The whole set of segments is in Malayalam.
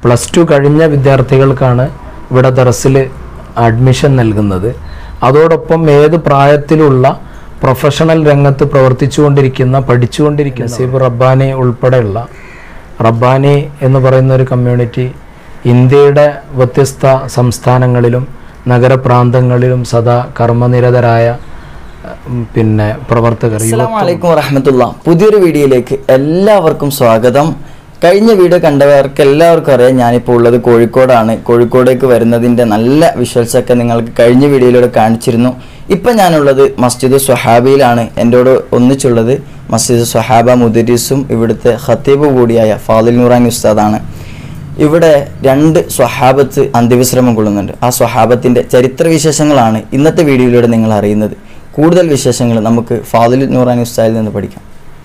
പ്ലസ് ടു കഴിഞ്ഞ വിദ്യാർത്ഥികൾക്കാണ് ഇവിടെ ദറസിൽ അഡ്മിഷൻ നൽകുന്നത് അതോടൊപ്പം ഏത് പ്രായത്തിലുള്ള പ്രൊഫഷണൽ രംഗത്ത് പ്രവർത്തിച്ചുകൊണ്ടിരിക്കുന്ന പഠിച്ചുകൊണ്ടിരിക്കുന്ന നസീബ് റബ്ബാനി ഉൾപ്പെടെയുള്ള റബ്ബാനി എന്ന് പറയുന്ന ഒരു കമ്മ്യൂണിറ്റി ഇന്ത്യയുടെ വ്യത്യസ്ത സംസ്ഥാനങ്ങളിലും നഗരപ്രാന്തങ്ങളിലും സദാ കർമ്മനിരതരായ ഉം, പിന്നെ പ്രവർത്തകർ അസ്സലാമു അലൈക്കും വറഹമത്തുള്ള പുതിയൊരു വീഡിയോയിലേക്ക് എല്ലാവർക്കും സ്വാഗതം കഴിഞ്ഞ വീഡിയോ കണ്ടവർക്ക് എല്ലാവർക്കും അറിയാം ഞാനിപ്പോൾ ഉള്ളത് കോഴിക്കോടാണ് കോഴിക്കോടേക്ക് വരുന്നതിൻ്റെ നല്ല വിഷ്വൽസ് ഒക്കെ നിങ്ങൾക്ക് കഴിഞ്ഞ വീഡിയോയിലൂടെ കാണിച്ചിരുന്നു ഇപ്പം ഞാനുള്ളത് മസ്ജിദ് സ്വഹാബിയിലാണ് എന്നോട് ഒന്നിച്ചുള്ളത് മസ്ജിദ് സ്വഹാബ മുദരീസും ഇവിടുത്തെ ഖത്തീബ് കൂടിയായ ഫാദിൽ നൂറാൻ ഉസ്താദാണ് ഇവിടെ രണ്ട് സ്വഹാബത്ത് അന്ത്യവിശ്രമം കൊള്ളുന്നുണ്ട് ആ സ്വഹാബത്തിൻ്റെ ചരിത്രവിശേഷങ്ങളാണ് ഇന്നത്തെ വീഡിയോയിലൂടെ നിങ്ങൾ അറിയുന്നത് കൂടുതൽ വിശേഷങ്ങൾ നമുക്ക് ഫാദിൽ നൂറാൻ ഉസ്താദിൽ നിന്ന് പഠിക്കാം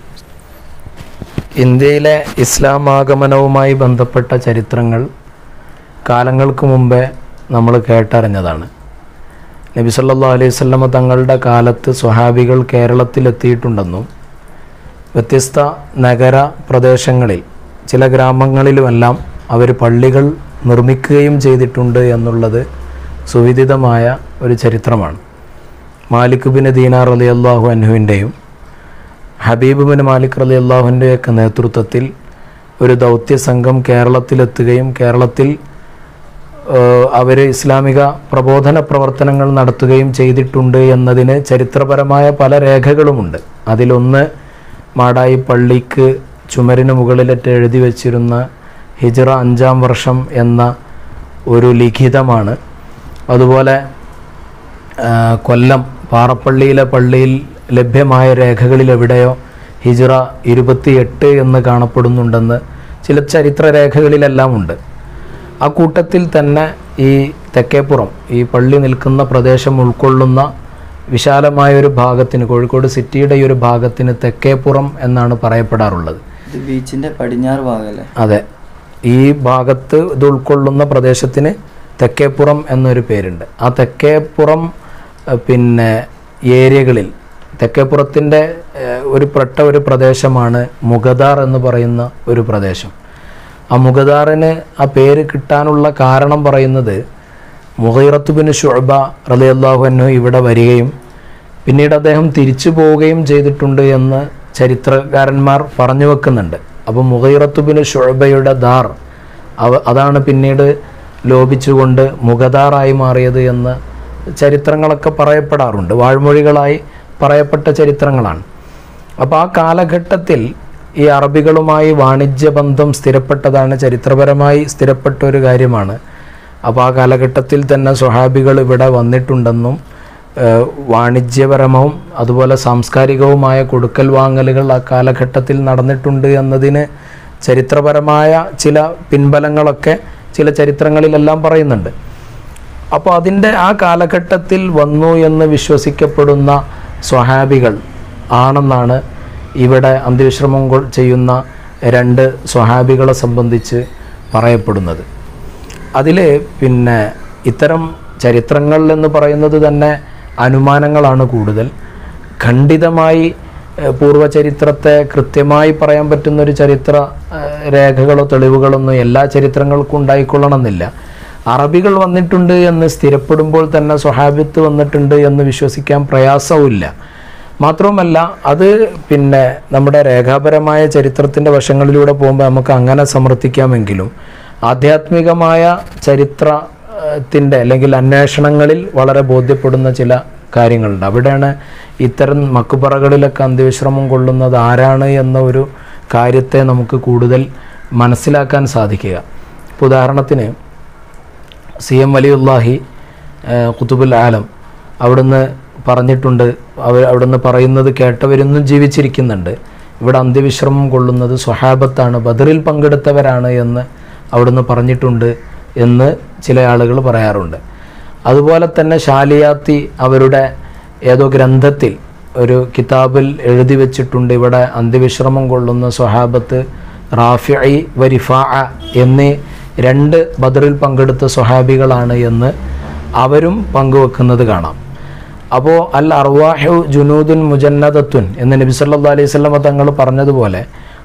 ഇന്ത്യയിലെ ഇസ്ലാം ആഗമനവുമായി ബന്ധപ്പെട്ട ചരിത്രങ്ങൾ കാലങ്ങൾക്ക് മുമ്പേ നമ്മൾ കേട്ടറിഞ്ഞതാണ് നബി സല്ലല്ലാഹു അലൈഹി വസല്ലമ തങ്ങളുടെ കാലത്ത് സ്വഹാബികൾ കേരളത്തിലെത്തിയിട്ടുണ്ടെന്നും വ്യത്യസ്ത നഗര പ്രദേശങ്ങളിൽ ചില ഗ്രാമങ്ങളിലുമെല്ലാം അവർ പള്ളികൾ നിർമ്മിക്കുകയും ചെയ്തിട്ടുണ്ട് എന്നുള്ളത് സുവിദിതമായ ഒരു ചരിത്രമാണ് മാലിക് ബിൻ ദീനാർ അലി അള്ളാഹു അൻഹുവിൻ്റെയും ഹബീബ് ബിൻ മാലിക് അലി അള്ളാഹുവിൻ്റെയൊക്കെ നേതൃത്വത്തിൽ ഒരു ദൗത്യ സംഘം കേരളത്തിലെത്തുകയും കേരളത്തിൽ അവർ ഇസ്ലാമിക പ്രബോധന പ്രവർത്തനങ്ങൾ നടത്തുകയും ചെയ്തിട്ടുണ്ട് എന്നതിന് ചരിത്രപരമായ പല രേഖകളുമുണ്ട് അതിലൊന്ന് മാടായി പള്ളിക്ക് ചുമരിന് മുകളിലിട്ട് എഴുതി വച്ചിരുന്ന ഹിജ്റ അഞ്ചാം വർഷം എന്ന ഒരു ലിഖിതമാണ് അതുപോലെ ആ, കൊല്ലം പാറപ്പള്ളിയിലെ പള്ളിയിൽ ലഭ്യമായ രേഖകളിൽ എവിടെയോ ഹിജ്റ ഇരുപത്തിയെട്ട് എന്ന് കാണപ്പെടുന്നുണ്ടെന്ന് ചില ചരിത്ര രേഖകളിലെല്ലാം ഉണ്ട് ആ കൂട്ടത്തിൽ തന്നെ ഈ തെക്കേപ്പുറം ഈ പള്ളി നിൽക്കുന്ന പ്രദേശം ഉൾക്കൊള്ളുന്ന വിശാലമായ ഒരു ഭാഗത്തിന് കോഴിക്കോട് സിറ്റിയുടെ ഈ ഒരു ഭാഗത്തിന് തെക്കേപ്പുറം എന്നാണ് പറയപ്പെടാറുള്ളത് ഇത് ബീച്ചിന്റെ പടിഞ്ഞാറ് ഭാഗമല്ലേ അതെ ഈ ഭാഗത്ത് ഇത് ഉൾക്കൊള്ളുന്ന പ്രദേശത്തിന് തെക്കേപ്പുറം എന്നൊരു പേരുണ്ട് ആ തെക്കേപ്പുറം അഹ് പിന്നെ ഏരിയകളിൽ തെക്കേപ്പുറത്തിൻ്റെ ഏഹ്, ഒരു പെട്ട ഒരു പ്രദേശമാണ് മുഗദാർ എന്ന് പറയുന്ന ഒരു പ്രദേശം ആ മുഗദാറിന് ആ പേര് കിട്ടാനുള്ള കാരണം പറയുന്നത് മുഹൈറത്തുബിന് ഷുഅബ റളിയല്ലാഹു അൻഹു ഇവിടെ വരികയും പിന്നീട് അദ്ദേഹം തിരിച്ചു പോവുകയും ചെയ്തിട്ടുണ്ട് എന്ന് ചരിത്രകാരന്മാർ പറഞ്ഞു വെക്കുന്നുണ്ട് അപ്പോൾ മുഹൈറത്തുബിന് ഷുഅബയുടെ ദാർ അവ അതാണ് പിന്നീട് ലോപിച്ചുകൊണ്ട് മുഗദാറായി മാറിയത് എന്ന് ചരിത്രങ്ങളൊക്കെ പറയപ്പെടാറുണ്ട് വാഴ്മൊഴികളായി പറയപ്പെട്ട ചരിത്രങ്ങളാണ് അപ്പോൾ ആ കാലഘട്ടത്തിൽ ഈ അറബികളുമായി വാണിജ്യ ബന്ധം സ്ഥിരപ്പെട്ടതാണ് ചരിത്രപരമായി സ്ഥിരപ്പെട്ട ഒരു കാര്യമാണ് അപ്പോൾ ആ കാലഘട്ടത്തിൽ തന്നെ സ്വഹാബികൾ ഇവിടെ വന്നിട്ടുണ്ടെന്നും ഏഹ്, വാണിജ്യപരവും അതുപോലെ സാംസ്കാരികവുമായ കൊടുക്കൽ വാങ്ങലുകൾ ആ കാലഘട്ടത്തിൽ നടന്നിട്ടുണ്ട് എന്നതിന് ചരിത്രപരമായ ചില പിൻബലങ്ങളൊക്കെ ചില ചരിത്രങ്ങളിലെല്ലാം പറയുന്നുണ്ട് അപ്പോൾ അതിൻ്റെ ആ കാലഘട്ടത്തിൽ വന്നു എന്ന് വിശ്വസിക്കപ്പെടുന്ന സ്വഹാബികൾ ആണെന്നാണ് ഇവിടെ അന്ത്യവിശ്രമം കൊ- ചെയ്യുന്ന രണ്ട് സ്വഹാബികളെ സംബന്ധിച്ച് പറയപ്പെടുന്നത് അതിൽ പിന്നെ ഇത്തരം ചരിത്രങ്ങൾ എന്ന് പറയുന്നത് തന്നെ അനുമാനങ്ങളാണ് കൂടുതൽ ഖണ്ഡിതമായി ഏഹ്, പൂർവ്വചരിത്രത്തെ കൃത്യമായി പറയാൻ പറ്റുന്ന ഒരു ചരിത്ര ഏഹ്, രേഖകളോ തെളിവുകളൊന്നും എല്ലാ ചരിത്രങ്ങൾക്കും ഉണ്ടായിക്കൊള്ളണമെന്നില്ല അറബികൾ വന്നിട്ടുണ്ട് എന്ന് സ്ഥിരപ്പെടുമ്പോൾ തന്നെ സ്വഹാബിത്ത് വന്നിട്ടുണ്ട് എന്ന് വിശ്വസിക്കാൻ പ്രയാസവുമില്ല മാത്രവുമല്ല അത് പിന്നെ നമ്മുടെ രേഖാപരമായ ചരിത്രത്തിൻ്റെ വശങ്ങളിലൂടെ പോകുമ്പോൾ നമുക്ക് അങ്ങനെ സമർത്ഥിക്കാമെങ്കിലും ആധ്യാത്മികമായ ചരിത്രത്തിൻ്റെ അല്ലെങ്കിൽ അന്വേഷണങ്ങളിൽ വളരെ ബോധ്യപ്പെടുന്ന ചില കാര്യങ്ങളുണ്ട് അവിടെയാണ് ഇത്തരം മക്കുപറകളിലൊക്കെ അന്ത്യവിശ്രമം കൊള്ളുന്നത് ആരാണ് എന്ന ഒരു കാര്യത്തെ നമുക്ക് കൂടുതൽ മനസ്സിലാക്കാൻ സാധിക്കുക ഇപ്പോൾ ഉദാഹരണത്തിന് സി എം വലിയുല്ലാഹി ഏഹ്, ഖുതുബുൽ ആലം അവിടുന്ന് പറഞ്ഞിട്ടുണ്ട് അവർ അവിടുന്ന് പറയുന്നത് കേട്ടവരൊന്നും ജീവിച്ചിരിക്കുന്നുണ്ട് ഇവിടെ അന്ത്യവിശ്രമം കൊള്ളുന്നത് സ്വഹാബത്താണ് ബദറിൽ പങ്കെടുത്തവരാണ് എന്ന് അവിടുന്ന് പറഞ്ഞിട്ടുണ്ട് എന്ന് ചില ആളുകൾ പറയാറുണ്ട് അതുപോലെ തന്നെ ഷാലിയാത്തി അവരുടെ ഏതോ ഗ്രന്ഥത്തിൽ ഒരു കിതാബിൽ എഴുതി വെച്ചിട്ടുണ്ട് ഇവിടെ അന്ത്യവിശ്രമം കൊള്ളുന്ന സ്വഹാബത്ത് റാഫിഐ വരിഫാ എന്നീ രണ്ട് ബദറിൽ പങ്കെടുത്ത സ്വഹാബികളാണ് എന്ന് അവരും പങ്കുവെക്കുന്നത് കാണാം അപ്പോൾ അൽ അർവാഹു ജുനൂദുൻ മുജന്നദത്തുൻ എന്ന് നബി സല്ലല്ലാഹു അലൈഹി വസല്ലമ തങ്ങൾ പറഞ്ഞതുപോലെ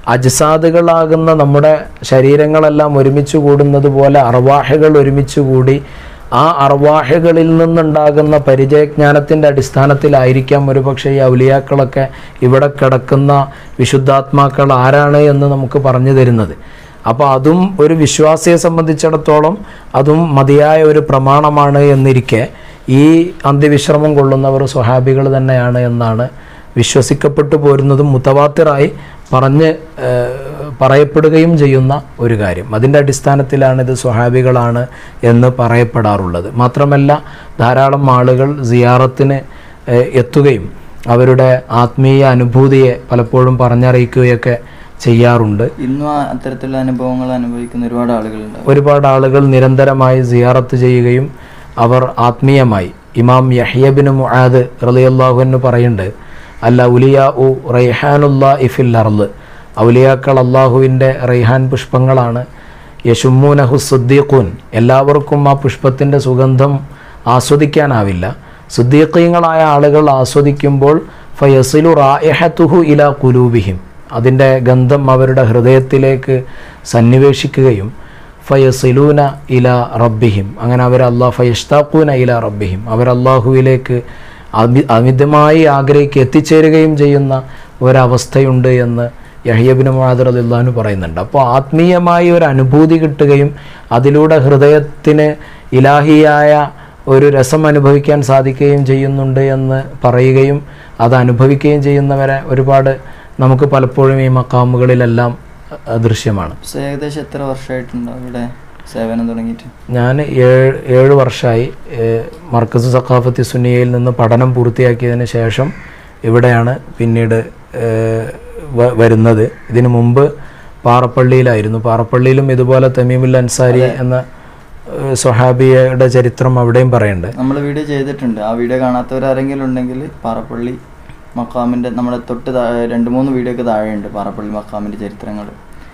അജ്സാദുകളാകുന്ന നമ്മുടെ ശരീരങ്ങളെല്ലാം ഒരുമിച്ച് കൂടുന്നത് പോലെ അർവാഹകൾ ഒരുമിച്ച് കൂടി ആ അർവാഹകളിൽ നിന്നുണ്ടാകുന്ന പരിചയജ്ഞാനത്തിൻ്റെ അടിസ്ഥാനത്തിലായിരിക്കാം ഒരുപക്ഷെ ഈ ഔലിയാക്കളൊക്കെ ഇവിടെ കിടക്കുന്ന വിശുദ്ധാത്മാക്കൾ ആരാണ് എന്ന് നമുക്ക് പറഞ്ഞു തരുന്നത് അപ്പോൾ അതും ഒരു വിശ്വാസിയെ സംബന്ധിച്ചിടത്തോളം അതും മതിയായ ഒരു പ്രമാണമാണ് എന്നിരിക്കെ ഈ അന്ത്യവിശ്രമം കൊള്ളുന്നവർ സ്വഹാബികൾ തന്നെയാണ് എന്നാണ് വിശ്വസിക്കപ്പെട്ടു പോരുന്നതും മുത്തവാത്തിറായി പറഞ്ഞ് ഏഹ്, പറയപ്പെടുകയും ചെയ്യുന്ന ഒരു കാര്യം അതിൻ്റെ അടിസ്ഥാനത്തിലാണ് ഇത് സ്വഹാബികളാണ് എന്ന് പറയപ്പെടാറുള്ളത് മാത്രമല്ല ധാരാളം ആളുകൾ സിയാറത്തിന് ഏഹ്, എത്തുകയും അവരുടെ ആത്മീയ അനുഭൂതിയെ പലപ്പോഴും പറഞ്ഞറിയിക്കുകയൊക്കെ ചെയ്യാറുണ്ട് ഇന്നും ആ അത്തരത്തിലുള്ള അനുഭവങ്ങൾ അനുഭവിക്കുന്ന ഒരുപാട് ആളുകളുണ്ട് ഒരുപാട് ആളുകൾ നിരന്തരമായി സിയാറത്ത് ചെയ്യുകയും അവർ ആത്മീയമായി ഇമാം യഹ്യബിന് മുആദ് റളിയല്ലാഹു പറയുന്നുണ്ട് അല്ല ഉലിയ ഉ റൈഹാനുള്ള ഇഫിൽ അർള് ഔലിയാക്കൾ അള്ളാഹുവിൻ്റെ റൈഹാൻ പുഷ്പങ്ങളാണ് യശുമ്മൂനഹു സുദ്ദീഖൂൻ എല്ലാവർക്കും ആ പുഷ്പത്തിൻ്റെ സുഗന്ധം ആസ്വദിക്കാനാവില്ല സുദ്ദീഖീങ്ങളായ ആളുകൾ ആസ്വദിക്കുമ്പോൾ ഫയസിലു റായഹത്തുഹു ഇല കുലൂബിഹിം അതിൻ്റെ ഗന്ധം അവരുടെ ഹൃദയത്തിലേക്ക് സന്നിവേശിക്കുകയും ഫയസിലൂന ഇല റബ്ബിഹിം അങ്ങനെ അവർ അള്ളാഹ് ഫയഷ്താഖൂന ഇല റബ്ബിഹിം അവർ അള്ളാഹുവിലേക്ക് അമി അമിതമായി ആഗ്രഹിക്ക് എത്തിച്ചേരുകയും ചെയ്യുന്ന ഒരവസ്ഥയുണ്ട് എന്ന് യഹ്യബിന് മുഹാദർ അലിള്ളഹാനു പറയുന്നുണ്ട് അപ്പോൾ ആത്മീയമായി ഒരു അനുഭൂതി കിട്ടുകയും അതിലൂടെ ഹൃദയത്തിന് ഇലാഹിയായ ഒരു രസം അനുഭവിക്കാൻ സാധിക്കുകയും ചെയ്യുന്നുണ്ട് എന്ന് പറയുകയും അത് അനുഭവിക്കുകയും ചെയ്യുന്നവരെ ഒരുപാട് നമുക്ക് പലപ്പോഴും ഈ മക്കാമുകളിലെല്ലാം അഹ് ദൃശ്യമാണ് പക്ഷേ ഏകദേശം എത്ര വർഷമായിട്ടുണ്ടോ ഇവിടെ സേവനം തുടങ്ങിയിട്ട് ഞാൻ ഏഴ് ഏഴ് വർഷമായി ഏഹ്, മർക്കസ് സഖാഫത്തി സുന്നിയയിൽ നിന്ന് പഠനം പൂർത്തിയാക്കിയതിന് ശേഷം ഇവിടെയാണ് പിന്നീട് ഏഹ്, വ- വരുന്നത് ഇതിനു മുമ്പ് പാറപ്പള്ളിയിലായിരുന്നു പാറപ്പള്ളിയിലും ഇതുപോലെ തമീമുൽ അൻസാരി എന്ന ഏഹ്, സ്വഹാബിയുടെ ചരിത്രം അവിടെയും പറയുന്നുണ്ട് നമ്മൾ വീഡിയോ ചെയ്തിട്ടുണ്ട് ആ വീഡിയോ കാണാത്തവരാരെങ്കിലും ഉണ്ടെങ്കിൽ പാറപ്പള്ളി മക്കാമിൻ്റെ നമ്മുടെ തൊട്ട് താഴെ രണ്ട് മൂന്ന് വീഡിയോ ഒക്കെ താഴെയുണ്ട് പാറപ്പള്ളി മക്കാമിൻ്റെ ചരിത്രങ്ങൾ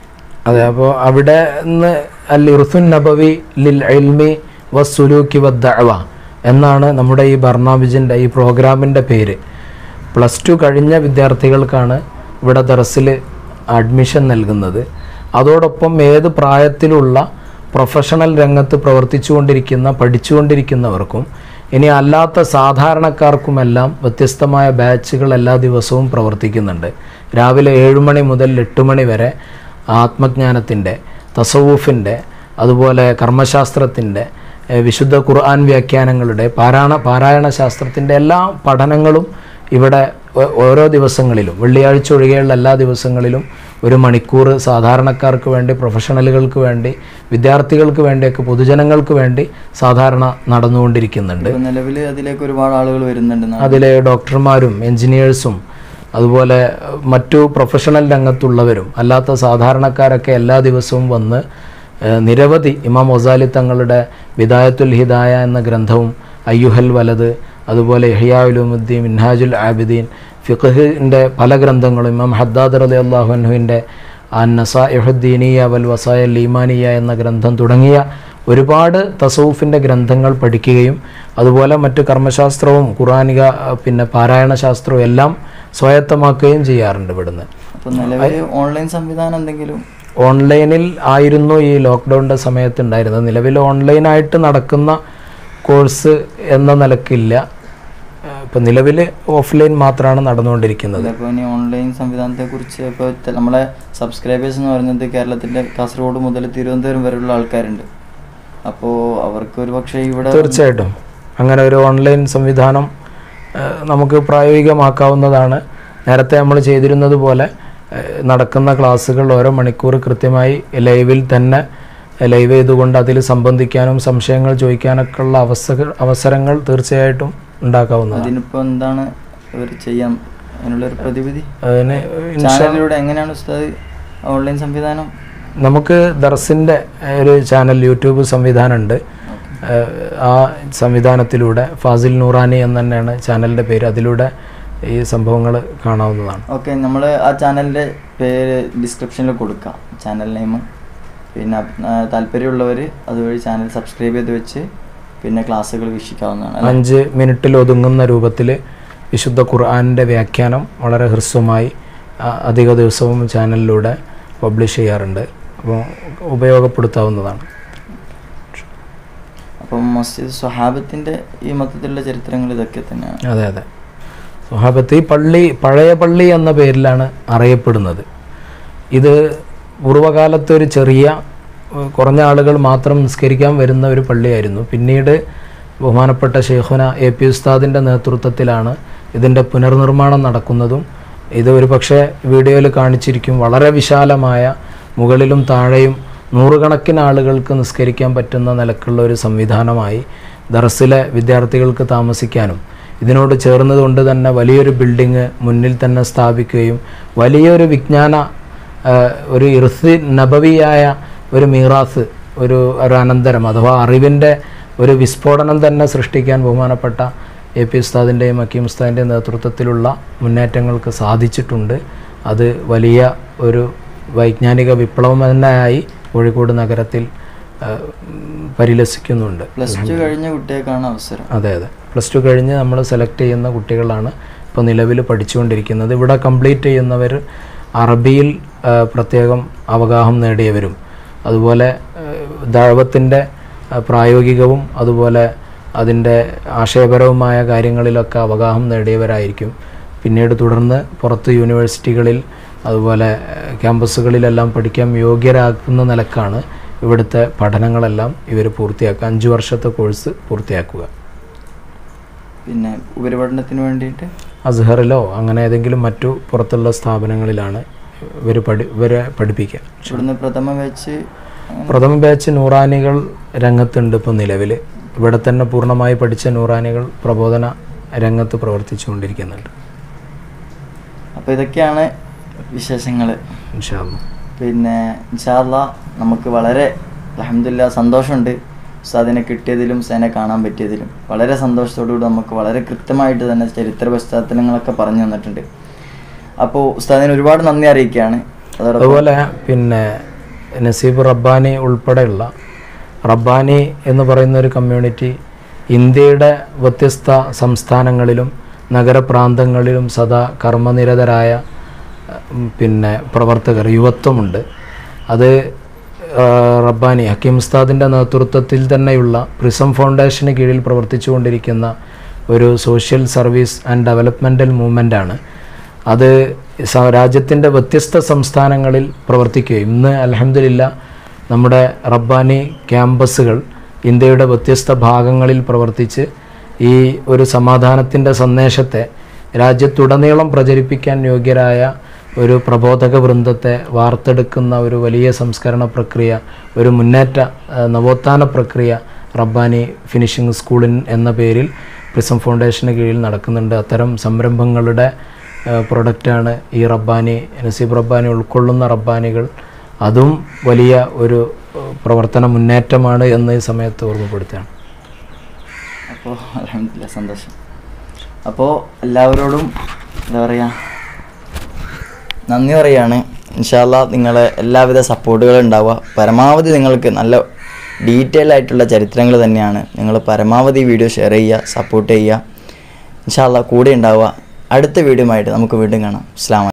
അതെ അപ്പോൾ അവിടെ നിന്ന് അൽ ഇർഫുൻ നബവി ലിൽ ഇൽമി വസുലൂക്കി വദ്ദഅവ എന്നാണ് നമ്മുടെ ഈ ബർണാബിജിൻ്റെ ഈ പ്രോഗ്രാമിൻ്റെ പേര് പ്ലസ് ടു കഴിഞ്ഞ വിദ്യാർത്ഥികൾക്കാണ് ഇവിടെ ദറസിൽ അഡ്മിഷൻ നൽകുന്നത് അതോടൊപ്പം ഏത് പ്രായത്തിലുള്ള പ്രൊഫഷണൽ രംഗത്ത് പ്രവർത്തിച്ചുകൊണ്ടിരിക്കുന്ന പഠിച്ചുകൊണ്ടിരിക്കുന്നവർക്കും ഇനി അല്ലാത്ത സാധാരണക്കാർക്കുമെല്ലാം വ്യത്യസ്തമായ ബാച്ചുകൾ എല്ലാ ദിവസവും പ്രവർത്തിക്കുന്നുണ്ട് രാവിലെ ഏഴ് മണി മുതൽ എട്ട് മണി വരെ ആത്മജ്ഞാനത്തിൻ്റെ തസവൂഫിൻ്റെ അതുപോലെ കർമ്മശാസ്ത്രത്തിൻ്റെ ഏഹ് വിശുദ്ധ ഖുർആൻ വ്യാഖ്യാനങ്ങളുടെ പാരായണ പാരായണ ശാസ്ത്രത്തിൻ്റെ എല്ലാ പഠനങ്ങളും ഇവിടെ ഓ- ഓരോ ദിവസങ്ങളിലും വെള്ളിയാഴ്ച ഒഴികെയുള്ള എല്ലാ ദിവസങ്ങളിലും ഒരു മണിക്കൂർ സാധാരണക്കാർക്ക് വേണ്ടി പ്രൊഫഷണലുകൾക്ക് വേണ്ടി വിദ്യാർത്ഥികൾക്ക് വേണ്ടിയൊക്കെ പൊതുജനങ്ങൾക്ക് വേണ്ടി സാധാരണ നടന്നുകൊണ്ടിരിക്കുന്നുണ്ട് ഇപ്പോൾ നിലവിൽ അതിലേക്ക് ഒരുപാട് ആളുകൾ വരുന്നുണ്ട് നാ- അതിലെ ഡോക്ടർമാരും എൻജിനീയേഴ്സും അതുപോലെ അഹ്, മറ്റു പ്രൊഫഷണൽ രംഗത്തുള്ളവരും അല്ലാത്ത സാധാരണക്കാരൊക്കെ എല്ലാ ദിവസവും വന്ന് ഏഹ്, നിരവധി ഇമാം ഒസാലി തങ്ങളുടെ വിദായത്തുൽ ഹിദായ എന്ന ഗ്രന്ഥവും അയ്യുഹൽ വലത് അതുപോലെ ഇഹ്യാഉലുമുദ്ദീൻ മിൻഹാജുൽ ആബിദീൻ ഫിഖഹിൻ്റെ പല ഗ്രന്ഥങ്ങളും ഇമാം ഹദ്ദാദ് റലി അള്ളാഹുൻഹുവിൻ്റെ അന്നസാഹുദ്ദീനിയ വൽ വസായൽ ഈമാനിയ എന്ന ഗ്രന്ഥം തുടങ്ങിയ ഒരുപാട് തസൗഫിൻ്റെ ഗ്രന്ഥങ്ങൾ പഠിക്കുകയും അതുപോലെ മറ്റ് കർമ്മശാസ്ത്രവും ഖുറാനിക അഹ് പിന്നെ പാരായണ ശാസ്ത്രവും എല്ലാം സ്വായത്തമാക്കുകയും ചെയ്യാറുണ്ട് ഇവിടുന്ന് അപ്പോൾ നിലവിൽ ഓൺലൈൻ സംവിധാനം എന്തെങ്കിലും ഓൺലൈനിൽ ആയിരുന്നു ഈ ലോക്ക്ഡൗണിൻ്റെ സമയത്ത് ഉണ്ടായിരുന്നത് നിലവിൽ ഓൺലൈനായിട്ട് നടക്കുന്ന കോഴ്സ് എന്ന നിലക്കില്ല ഇപ്പം നിലവിൽ ഓഫ്ലൈൻ മാത്രമാണ് നടന്നുകൊണ്ടിരിക്കുന്നത് അപ്പോൾ ഇനി ഓൺലൈൻ സംവിധാനത്തെ കുറിച്ച് ഇപ്പോൾ ത- നമ്മളെ സബ്സ്ക്രൈബേഴ്സ് എന്ന് പറയുന്നത് കേരളത്തിൻ്റെ കാസർഗോഡ് മുതൽ തിരുവനന്തപുരം വരെയുള്ള ആൾക്കാരുണ്ട് അപ്പോൾ അവർക്ക് ഒരു പക്ഷേ ഇവിടെ തീർച്ചയായിട്ടും അങ്ങനെ ഒരു ഓൺലൈൻ സംവിധാനം ഏഹ്, നമുക്ക് പ്രായോഗികമാക്കാവുന്നതാണ് നേരത്തെ നമ്മൾ ചെയ്തിരുന്നത് പോലെ ഏഹ്, നടക്കുന്ന ക്ലാസ്സുകൾ ഓരോ മണിക്കൂർ കൃത്യമായി ലൈവിൽ തന്നെ ലൈവ് ചെയ്തുകൊണ്ട് അതിൽ സംബന്ധിക്കാനും സംശയങ്ങൾ ചോദിക്കാനൊക്കെ ഉള്ള അവസര അവസരങ്ങൾ തീർച്ചയായിട്ടും ഉണ്ടാക്കാവുന്നതാണ് അതിനിപ്പോൾ എന്താണ് ഇവർ ചെയ്യാം അതിനുള്ളൊരു പ്രതിവിധി അതിന് ഇൻഷാ- ചാനലിലൂടെ എങ്ങനെയാണ് ഉസ്താദ് ഓൺലൈൻ സംവിധാനം നമുക്ക് ദർസിൻ്റെ ഒരു ചാനൽ യൂട്യൂബ് സംവിധാനമുണ്ട് ഏഹ് ആ സംവിധാനത്തിലൂടെ ഫാസിൽ നൂറാനി എന്ന് തന്നെയാണ് ചാനലിൻ്റെ പേര് അതിലൂടെ ഈ സംഭവങ്ങൾ കാണാവുന്നതാണ് ഓക്കെ നമ്മൾ ആ ചാനലിൻ്റെ പേര് ഡിസ്ക്രിപ്ഷനിൽ കൊടുക്കാം ചാനൽ നെയിം പിന്നെ ആ, താല്പര്യമുള്ളവർ അതുവഴി ചാനൽ സബ്സ്ക്രൈബ് ചെയ്ത് വെച്ച് പിന്നെ ക്ലാസ്സുകൾ വീക്ഷിക്കാവുന്നതാണ് അല്ലേ? അഞ്ച് മിനിറ്റിൽ ഒതുങ്ങുന്ന രൂപത്തിൽ വിശുദ്ധ ഖുർആാനിൻ്റെ വ്യാഖ്യാനം വളരെ ഹ്രസ്വമായി ആ, അധിക ദിവസവും ചാനലിലൂടെ പബ്ലിഷ് ചെയ്യാറുണ്ട് അപ്പോൾ ഉപയോഗപ്പെടുത്താവുന്നതാണ് അപ്പം മസ്ജിദ് സ്വഹാബത്തിൻ്റെ ഈ മൊത്തത്തിലുള്ള ചരിത്രങ്ങൾ ഇതൊക്കെ തന്നെയാണ് അതെ അതെ സ്വഹാബത്ത് ഈ പള്ളി പഴയ പള്ളി എന്ന പേരിലാണ് അറിയപ്പെടുന്നത് ഇത് പൂർവ്വകാലത്ത് ഒരു ചെറിയ ഏഹ്, കുറഞ്ഞ ആളുകൾ മാത്രം നിസ്കരിക്കാൻ വരുന്ന ഒരു പള്ളിയായിരുന്നു പിന്നീട് ബഹുമാനപ്പെട്ട ഷെയ്ഖുന എ പി ഉസ്താദിൻ്റെ നേതൃത്വത്തിലാണ് ഇതിൻ്റെ പുനർനിർമ്മാണം നടക്കുന്നതും ഇത് ഒരു പക്ഷേ വീഡിയോയിൽ കാണിച്ചിരിക്കും വളരെ വിശാലമായ മുകളിലും താഴെയും നൂറുകണക്കിന് ആളുകൾക്ക് നിസ്കരിക്കാൻ പറ്റുന്ന നിലക്കുള്ള ഒരു സംവിധാനമായി ദർസിലെ വിദ്യാർത്ഥികൾക്ക് താമസിക്കാനും ഇതിനോട് ചേർന്നതുകൊണ്ട് തന്നെ വലിയൊരു ബിൽഡിങ് മുന്നിൽ തന്നെ സ്ഥാപിക്കുകയും വലിയൊരു വിജ്ഞാന ആ, ഒരു ഇർസി നബവിയായ ഒരു മീറാസ് ഒരു ഒരു അനന്തരം അഥവാ അറിവിൻ്റെ ഒരു വിസ്ഫോടനം തന്നെ സൃഷ്ടിക്കാൻ ബഹുമാനപ്പെട്ട എ പി ഉസ്താദിൻ്റെയും അക്കീം ഉസ്താദിൻ്റെയും നേതൃത്വത്തിലുള്ള മുന്നേറ്റങ്ങൾക്ക് സാധിച്ചിട്ടുണ്ട് അത് വലിയ ഒരു വൈജ്ഞാനിക വിപ്ലവം തന്നെയായി കോഴിക്കോട് നഗരത്തിൽ ആ, ഉം, പരിലസിക്കുന്നുണ്ട് പ്ലസ് ടു കഴിഞ്ഞ കുട്ടികൾക്കാണ് അവസരം അതെ അതെ പ്ലസ് ടു കഴിഞ്ഞ് നമ്മൾ സെലക്ട് ചെയ്യുന്ന കുട്ടികളാണ് ഇപ്പോൾ നിലവിൽ പഠിച്ചുകൊണ്ടിരിക്കുന്നത് ഇവിടെ കംപ്ലീറ്റ് ചെയ്യുന്നവർ അറബിയിൽ ആ, പ്രത്യേകം അവഗാഹം നേടിയവരും അതുപോലെ ദഴവത്തിൻ്റെ പ്രായോഗികവും അതുപോലെ അതിൻ്റെ ആശയപരവുമായ കാര്യങ്ങളിലൊക്കെ അവഗാഹം നേടിയവരായിരിക്കും പിന്നീട് തുടർന്ന് പുറത്ത് യൂണിവേഴ്സിറ്റികളിൽ അതുപോലെ ഏഹ്, ക്യാമ്പസുകളിലെല്ലാം പഠിക്കാൻ യോഗ്യരാക്കുന്ന നിലക്കാണ് ഇവിടുത്തെ പഠനങ്ങളെല്ലാം ഇവർ പൂർത്തിയാക്കുക അഞ്ച് വർഷത്തെ കോഴ്സ് പൂർത്തിയാക്കുക പിന്നെ ഉപരിപഠനത്തിന് വേണ്ടിയിട്ട് അസ്ഹറിലോ അങ്ങനെ ഏതെങ്കിലും മറ്റു പുറത്തുള്ള സ്ഥാപനങ്ങളിലാണ് ഇവർ പഠി ഇവരെ പഠിപ്പിക്കുക ഇവിടുന്ന് പ്രഥമ വെച്ച് പ്രഥമ ബാച്ച് നൂറാനികൾ രംഗത്തുണ്ട് ഇപ്പോൾ നിലവിൽ ഇവിടെ തന്നെ പൂർണ്ണമായി പഠിച്ച നൂറാനികൾ പ്രബോധന രംഗത്ത് പ്രവർത്തിച്ചുകൊണ്ടിരിക്കുന്നുണ്ട് അപ്പോൾ ഇതൊക്കെയാണ് വിശേഷങ്ങൾ ഇൻഷാല്ല പിന്നെ ഇൻഷാല്ല നമുക്ക് വളരെ അലഹമില്ല സന്തോഷമുണ്ട് ഉസ്താദിനെ കിട്ടിയതിലും ഉസ്താദിനെ കാണാൻ പറ്റിയതിലും വളരെ സന്തോഷത്തോടുകൂടി നമുക്ക് വളരെ കൃത്യമായിട്ട് തന്നെ ചരിത്ര പശ്ചാത്തലങ്ങളൊക്കെ പറഞ്ഞു തന്നിട്ടുണ്ട് അപ്പോൾ ഉസ്താദിന് ഒരുപാട് നന്ദി അറിയിക്കുകയാണ് അതോടൊപ്പം അതുപോലെ പിന്നെ നസീബ് റബ്ബാനി ഉൾപ്പെടെയുള്ള റബ്ബാനി എന്ന് പറയുന്ന ഒരു കമ്മ്യൂണിറ്റി ഇന്ത്യയുടെ വ്യത്യസ്ത സംസ്ഥാനങ്ങളിലും നഗരപ്രാന്തങ്ങളിലും സദാ കർമ്മനിരതരായ ഉം, പിന്നെ പ്രവർത്തകർ യുവത്വമുണ്ട് അത് ആ, റബ്ബാനി ഹക്കീം ഉസ്താദിൻ്റെ നേതൃത്വത്തിൽ തന്നെയുള്ള പ്രിസം ഫൗണ്ടേഷന് കീഴിൽ പ്രവർത്തിച്ചുകൊണ്ടിരിക്കുന്ന ഒരു സോഷ്യൽ സർവീസ് ആൻഡ് ഡെവലപ്മെൻറ്റൽ മൂവ്മെൻ്റാണ് അത് സ- രാജ്യത്തിൻ്റെ വ്യത്യസ്ത സംസ്ഥാനങ്ങളിൽ പ്രവർത്തിക്കുകയും ഇന്ന് അലഹമില്ല നമ്മുടെ റബ്ബാനി ക്യാമ്പസുകൾ ഇന്ത്യയുടെ വ്യത്യസ്ത ഭാഗങ്ങളിൽ പ്രവർത്തിച്ച് ഈ ഒരു സമാധാനത്തിൻ്റെ സന്ദേശത്തെ രാജ്യത്തുടനീളം പ്രചരിപ്പിക്കാൻ യോഗ്യരായ ഒരു പ്രബോധക വൃന്ദത്തെ വാർത്തെടുക്കുന്ന ഒരു വലിയ സംസ്കരണ പ്രക്രിയ ഒരു മുന്നേറ്റ ആ, നവോത്ഥാന പ്രക്രിയ റബ്ബാനി ഫിനിഷിംഗ് സ്കൂളിൻ എന്ന പേരിൽ പ്രിസം ഫൗണ്ടേഷന് കീഴിൽ നടക്കുന്നുണ്ട് അത്തരം സംരംഭങ്ങളുടെ ആ, പ്രൊഡക്റ്റാണ് ഈ റബ്ബാനി നസീബ് റബ്ബാനി ഉൾക്കൊള്ളുന്ന റബ്ബാനികൾ അതും വലിയ ഒരു ആ, പ്രവർത്തന മുന്നേറ്റമാണ് എന്ന് ഈ സമയത്ത് ഓർമ്മപ്പെടുത്തുകയാണ് അപ്പോൾ അലഹമില്ല സന്തോഷം അപ്പോൾ എല്ലാവരോടും എന്താ പറയുക നന്ദി പറയാണ് ഇൻഷാല്ല നിങ്ങളെ എല്ലാവിധ സപ്പോർട്ടുകളും ഉണ്ടാവുക പരമാവധി നിങ്ങൾക്ക് നല്ല ഡീറ്റെയിൽ ആയിട്ടുള്ള ചരിത്രങ്ങൾ തന്നെയാണ് നിങ്ങൾ പരമാവധി വീഡിയോ ഷെയർ ചെയ്യുക സപ്പോർട്ട് ചെയ്യുക ഇൻഷാല്ല കൂടെ ഉണ്ടാവുക അടുത്ത വീഡിയോ ആയിട്ട് നമുക്ക് വീണ്ടും കാണാം അസ്ലാം